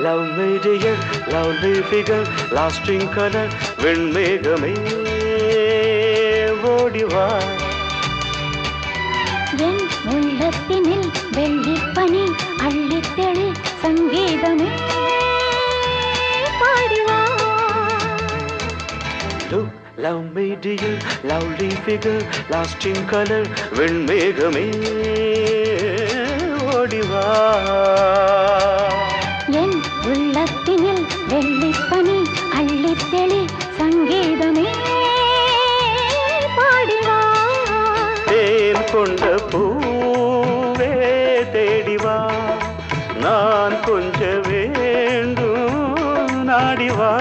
love me dear, lovely figure, lasting color, வெண்மேகமே ஓடிவா என் உள்ளத்தினில் வெள்ளிப்பனி அள்ளித்தெளி சங்கீதமே பாடிவா Look, love me dear, lovely figure, lasting color, வெண்மேகமே ஓடிவா என் உள்ளத்தினில் வெள்ளிப்பனி அள்ளித்தெளி சங்கீதமே பாடிவா தேன் கொண்ட பூவே தேடிவா நான் கொஞ்ச வேண்டும் நாடிவா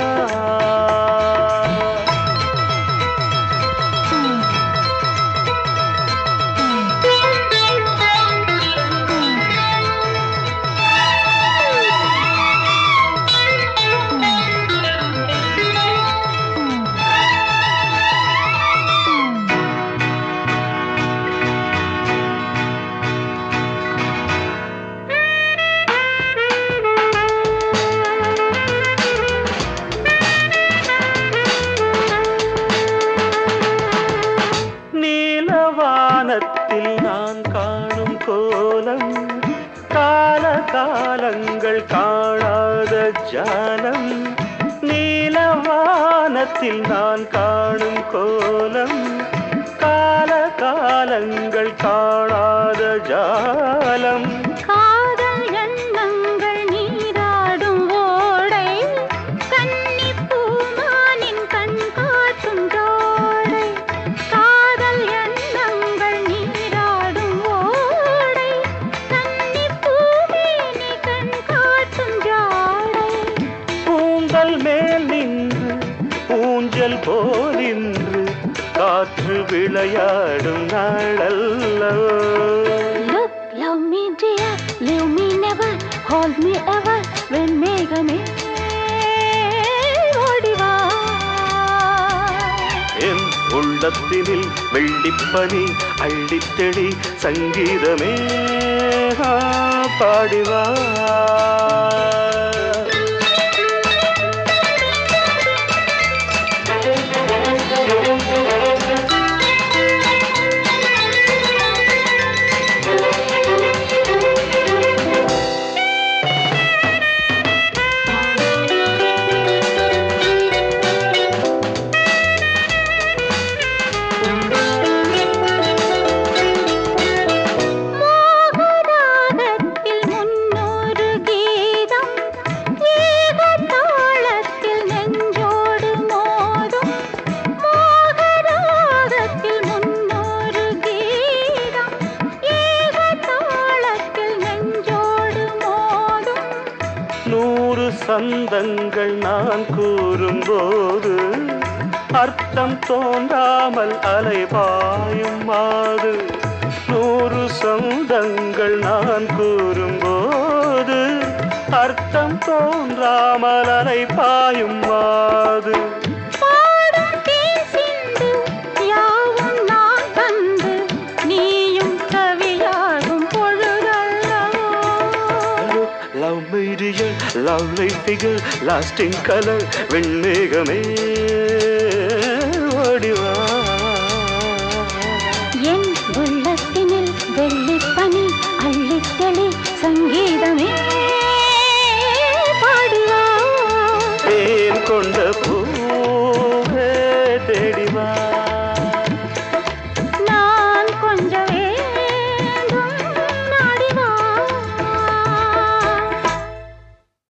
நீலவானத்தில் நான் காணும் கோலம் கால காலங்கள் காணாத ஜாலம் நீலவானத்தில் நான் காணும் கோலம் கால காலங்கள் காணாத ஜாலம் காதல் எண்ணங்கள் நீராடும் ஓடை கன்னி பூமானின் கண் காட்டும் ஜோடை காதல் எண்ணங்கள் நீராடும் ஓடை கன்னி பூமேனி கண் காட்டும் ஜோடை பூங்கல் மேல் நின்று ஊஞ்சல் போலின்று காற்று விளையாடும் நாளல்லவோ Look, love me dear, leave me never, hold me ever, when மேகமே ஓடிவா என் உள்ளத்தினில் வெள்ளிப்பனி அள்ளித்தெளி சங்கீதமே ஆ, பாடிவா மோகராகத்தில் முன்னூறு கீதம் ஏகதாளத்தில் நெஞ்சோடு மோதும் மோகராகத்தில் முன்னூறு கீதம் ஏகதாளத்தில் நெஞ்சோடு மோதும் நூறு சந்தங்கள் நான் கூறும்போது அர்த்தம் தோன்றாமல் அலைபாயும் மாது நூறு சொந்தங்கள் நான் கூறும்போது அர்த்தம் தோன்றாமல் அலைபாயும் மாது பாடும் தேன் சிந்து யாவும் நான் தந்து நீயும் கவியாகும் பொழுதல்லவோ love me dear, lovely figure, lasting color, வெண்மேகமே ஓடிவா என் உள்ளத்தினில் வெள்ளிப்பனி அள்ளித்தெளி சங்கீத